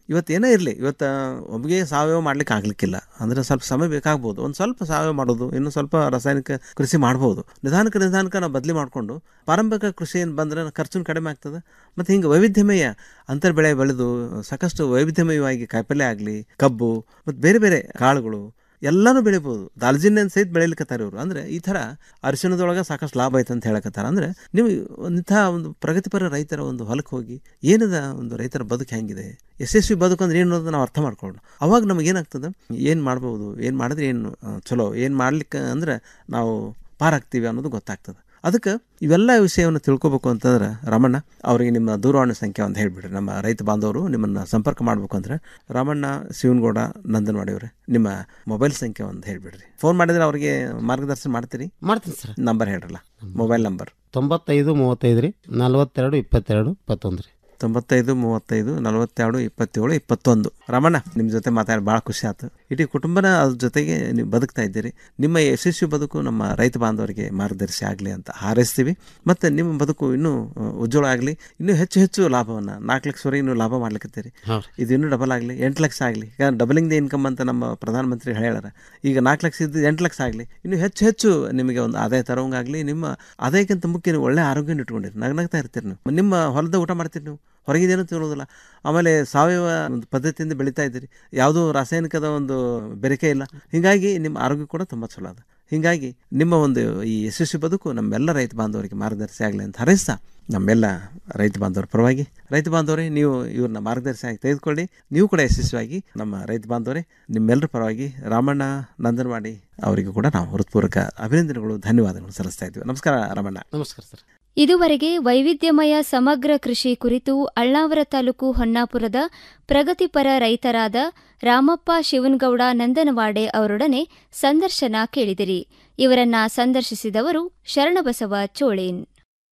ಇವತ್ತು ಏನೇ ಇರಲಿ ಇವತ್ತು ಒಮ್ಮೆಗೆ ಸಾವಯವ ಮಾಡ್ಲಿಕ್ಕೆ ಆಗ್ಲಿಕ್ಕಿಲ್ಲ ಅಂದರೆ ಸ್ವಲ್ಪ ಸಮಯ ಬೇಕಾಗ್ಬೋದು ಒಂದು ಸ್ವಲ್ಪ ಸಾವಯವ ಮಾಡೋದು ಇನ್ನು ಸ್ವಲ್ಪ ರಾಸಾಯನಿಕ ಕೃಷಿ ಮಾಡ್ಬೋದು ನಿಧಾನಕ್ಕೆ ನಿಧಾನಕ್ಕೆ ನಾವು ಬದಲಿ ಮಾಡಿಕೊಂಡು ಪಾರಂಪರಿಕ ಕೃಷಿ ಏನು ಬಂದರೆ ಖರ್ಚು ಕಡಿಮೆ ಆಗ್ತದೆ ಮತ್ತು ಹಿಂಗೆ ವೈವಿಧ್ಯಮಯ ಅಂತರ್ ಬೆಳೆ ಬೆಳೆದು ಸಾಕಷ್ಟು ವೈವಿಧ್ಯಮಯವಾಗಿ ಕಾಯಿಪಲ್ಯ ಆಗಲಿ ಕಬ್ಬು ಮತ್ತು ಬೇರೆ ಬೇರೆ ಕಾಳುಗಳು ಎಲ್ಲನೂ ಬೆಳಿಬೋದು ದಾಲ್ಜಿನ್ನೇನು ಸಹಿತ ಬೆಳಿಲಿಕ್ಕತ್ತಾರ ಇವರು ಅಂದರೆ ಈ ಥರ ಅರಿಶಿಣದೊಳಗೆ ಸಾಕಷ್ಟು ಲಾಭ ಐತೆ ಅಂತ ಹೇಳಕತ್ತಾರ ಅಂದರೆ ನೀವು ಇಂಥ ಒಂದು ಪ್ರಗತಿಪರ ರೈತರ ಒಂದು ಹೊಲಕ್ಕೆ ಹೋಗಿ ಏನದ ಒಂದು ರೈತರ ಬದುಕು ಹೆಂಗಿದೆ ಯಶಸ್ವಿ ಬದುಕು ಅಂದ್ರೆ ಏನು ಅನ್ನೋದು ನಾವು ಅರ್ಥ ಮಾಡ್ಕೊಳ್ಳೋಣ ಅವಾಗ ನಮಗೆ ಏನಾಗ್ತದೆ ಏನು ಮಾಡ್ಬೋದು ಏನು ಮಾಡಿದ್ರೆ ಏನು ಆ, ಚಲೋ ಏನು ಮಾಡ್ಲಿಕ್ಕೆ ಅಂದ್ರೆ ನಾವು ಪಾರಾಗ್ತೀವಿ ಅನ್ನೋದು ಗೊತ್ತಾಗ್ತದೆ ಅದಕ್ಕೆ ಇವೆಲ್ಲ ವಿಷಯವನ್ನು ತಿಳ್ಕೊಬೇಕು ಅಂತಂದ್ರೆ ರಮಣ್ಣ ಅವರಿಗೆ ನಿಮ್ಮ ದೂರವಾಣಿ ಸಂಖ್ಯೆ ಅಂತ ಹೇಳಿಬಿಡ್ರಿ ನಮ್ಮ ರೈತ ಬಾಂಧವರು ನಿಮ್ಮನ್ನು ಸಂಪರ್ಕ ಮಾಡಬೇಕು ಅಂದ್ರೆ ರಾಮಣ್ಣ ಶಿವನಗೌಡ ನಂದನವಾಡಿಯವ್ರೆ ನಿಮ್ಮ ಮೊಬೈಲ್ ಸಂಖ್ಯೆ ಒಂದು ಹೇಳಿಬಿಡ್ರಿ ಫೋನ್ ಮಾಡಿದ್ರೆ ಅವರಿಗೆ ಮಾರ್ಗದರ್ಶನ ಮಾಡ್ತೀರಿ ಮಾಡ್ತೀನಿ ಸರ್ ನಂಬರ್ ಹೇಳ್ರಲ್ಲ ಮೊಬೈಲ್ ನಂಬರ್ ತೊಂಬತ್ತೈದು ಮೂವತ್ತೈದು ರೀ ನಲ್ವತ್ತೆರಡು ಇಪ್ಪತ್ತೆರಡು ಇಪ್ಪತ್ತೊಂದು ರೀ ತೊಂಬತ್ತೈದು ಮೂವತ್ತೈದು ನಲವತ್ತೆರಡು ಇಪ್ಪತ್ತೇಳು ಇಪ್ಪತ್ತೊಂದು ರಮಣ್ಣ ನಿಮ್ಮ ಜೊತೆ ಮಾತಾಡಿ ಭಾಳ ಖುಷಿ ಆಯ್ತು ಇಡೀ ಕುಟುಂಬನ ಅದ್ರ ಜೊತೆಗೆ ನೀವು ಬದುಕ್ತಾ ಇದ್ದೀರಿ ನಿಮ್ಮ ಯಶಸ್ವಿ ಬದುಕು ನಮ್ಮ ರೈತ ಬಾಂಧವರಿಗೆ ಮಾರ್ಗದರ್ಶಿ ಆಗಲಿ ಅಂತ ಹಾರೈಸ್ತೀವಿ ಮತ್ತು ನಿಮ್ಮ ಬದುಕು ಇನ್ನೂ ಆ, ಉಜ್ವಲ ಆಗಲಿ ಇನ್ನೂ ಹೆಚ್ಚು ಹೆಚ್ಚು ಲಾಭವನ್ನು ನಾಲ್ಕು ಲಕ್ಷವರೆಗೆ ನೀವು ಲಾಭ ಮಾಡ್ಲಿಕ್ಕತ್ತೀರಿ ಹೌದು. ಇದು ಇನ್ನೂ ಡಬಲ್ ಆಗಲಿ ಎಂಟು ಲಕ್ಷ ಆಗಲಿ ಈಗ ಡಬಲಿಂಗ್ ದ ಇನ್ಕಮ್ ಅಂತ ನಮ್ಮ ಪ್ರಧಾನಮಂತ್ರಿ ಹೇಳ್ಯಾರ ಈಗ ನಾಲ್ಕು ಲಕ್ಷ ಇದ್ದು ಎಂಟು ಲಕ್ಷ ಆಗಲಿ ಇನ್ನು ಹೆಚ್ಚು ಹೆಚ್ಚು ನಿಮಗೆ ಒಂದು ಆದಾಯ ತರೋಂಗಾಗಲಿ ನಿಮ್ಮ ಆದಾಯಕ್ಕಿಂತ ಮುಖ್ಯ ನೀವು ಒಳ್ಳೆ ಆರೋಗ್ಯನ ಇಟ್ಕೊಂಡಿರಿ ನಗ್ನಗ್ತಾ ಇರ್ತೀರಿ ನೀವು ನಿಮ್ಮ ಹೊಲದ ಊಟ ಮಾಡ್ತೀರಿ ನೀವು ಹೊರಗಿದೇನೂ ತಿನ್ನೋದಿಲ್ಲ ಆಮೇಲೆ ಸಾವಯವ ಒಂದು ಪದ್ಧತಿಯಿಂದ ಬೆಳೀತಾ ಇದ್ದೀರಿ ಯಾವುದೂ ರಾಸಾಯನಿಕದ ಒಂದು ಬೆರಕೆ ಇಲ್ಲ ಹೀಗಾಗಿ ನಿಮ್ಮ ಆರೋಗ್ಯ ಕೂಡ ತುಂಬ ಚಲೋ ಅದ ಹೀಗಾಗಿ ನಿಮ್ಮ ಒಂದು ಈ ಯಶಸ್ವಿ ಬದುಕು ನಮ್ಮೆಲ್ಲ ರೈತ ಬಾಂಧವರಿಗೆ ಮಾರ್ಗದರ್ಶಿ ಆಗಲಿ ಅಂತ ಹಾರೈಸ್ತಾ ನಮ್ಮೆಲ್ಲ ರೈತ ಬಾಂಧವರ ಪರವಾಗಿ ರೈತ ಬಾಂಧವರೇ ನೀವು ಇವ್ರನ್ನ ಮಾರ್ಗದರ್ಶಿಯಾಗಿ ತೆಗೆದುಕೊಳ್ಳಿ ನೀವು ಕೂಡ ಯಶಸ್ವಿಯಾಗಿ ನಮ್ಮ ರೈತ ಬಾಂಧವರೇ ನಿಮ್ಮೆಲ್ಲರ ಪರವಾಗಿ ರಾಮಣ್ಣ ನಂದನವಾಡಿ ಅವರಿಗೂ ಕೂಡ ನಾವು ಹೃತ್ಪೂರ್ವಕ ಅಭಿನಂದನೆಗಳು ಧನ್ಯವಾದಗಳು ಸಲ್ಲಿಸ್ತಾ ಇದ್ವಿ ನಮಸ್ಕಾರ ರಾಮಣ್ಣ ನಮಸ್ಕಾರ ಸರ್ ಇದುವರೆಗೆ ವೈವಿಧ್ಯಮಯ ಸಮಗ್ರ ಕೃಷಿ ಕುರಿತು ಅಳ್ಳಾವರ ತಾಲೂಕು ಹೊನ್ನಾಪುರದ ಪ್ರಗತಿಪರ ರೈತರಾದ ರಾಮಪ್ಪ ಶಿವನಗೌಡ ನಂದನವಾಡೆ ಅವರೊಡನೆ ಸಂದರ್ಶನ ಕೇಳಿದಿರಿ ಇವರನ್ನ ಸಂದರ್ಶಿಸಿದವರು ಶರಣಬಸವ ಚೋಳೇನ್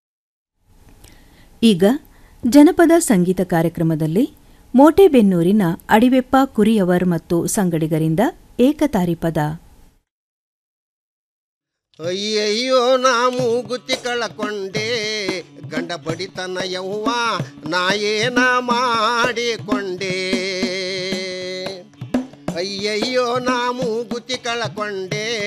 ಈಗ ಜನಪದ ಸಂಗೀತ ಕಾರ್ಯಕ್ರಮದಲ್ಲಿ ಮೋಟೆಬೆನ್ನೂರಿನ ಅಡಿವೆಪ್ಪ ಕುರಿಯವರ್ ಮತ್ತು ಸಂಗಡಿಗರಿಂದ ಏಕತಾರಿ ಪದ ಅಯ್ಯಯ್ಯೋ ನಾ ಮೂಗುತಿ ಕಳಕೊಂಡೆ ಗಂಡ ಬಡಿತನ ಯವ್ವ ನಾ ಏನ ಮಾಡಿಕೊಂಡೆ ಅಯ್ಯಯ್ಯೋ ನಾ ಮೂಗುತಿ ಕಳಕೊಂಡೆ